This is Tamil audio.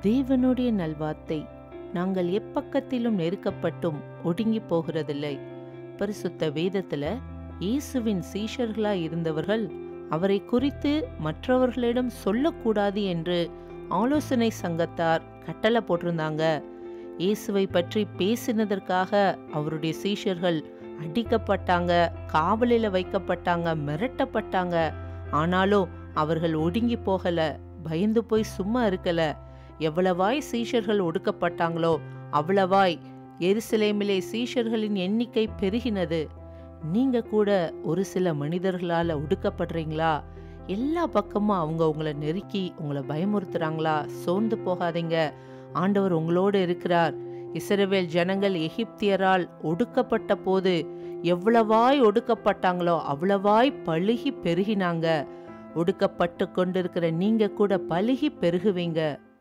தேவனுடைய நல்வார்த்தை நாங்கள் எப்பக்கத்திலும் நெருக்கப்பட்டும் ஒடுங்கி போகிறதில்லை பரிசுத்த வேதத்துல இயேசுவின் சீஷர்களாய் இருந்தவர்கள் அவரை குறித்து மற்றவர்களிடம் சொல்லக்கூடாது என்று ஆலோசனை சங்கத்தார் கட்டளை போட்டிருந்தாங்க இயேசுவை பற்றி பேசினதற்காக அவருடைய சீஷர்கள் அடிக்கப்பட்டாங்க காவலில் வைக்கப்பட்டாங்க மிரட்டப்பட்டாங்க ஆனாலும் அவர்கள் ஒடுங்கி போகல பயந்து போய் சும்மா இருக்கல எவ்வளவாய் சீஷர்கள் ஒடுக்கப்பட்டாங்களோ அவ்வளவாய் எருசலேமிலே சீஷர்களின் எண்ணிக்கை பெருகினது நீங்க கூட ஒரு சில மனிதர்களால ஒடுக்கப்படுறீங்களா எல்லா பக்கமும் அவங்க உங்களை நெருக்கி உங்களை பயமுறுத்துறாங்களா சோர்ந்து போகாதீங்க ஆண்டவர் உங்களோடு இருக்கிறார் இஸ்ரவேல் ஜனங்கள் எகிப்தியரால் ஒடுக்கப்பட்ட போது எவ்வளவாய் ஒடுக்கப்பட்டாங்களோ அவ்வளவாய் பழுகி பெருகினாங்க ஒடுக்கப்பட்டு கொண்டிருக்கிற நீங்க கூட பழுகி பெருகுவீங்க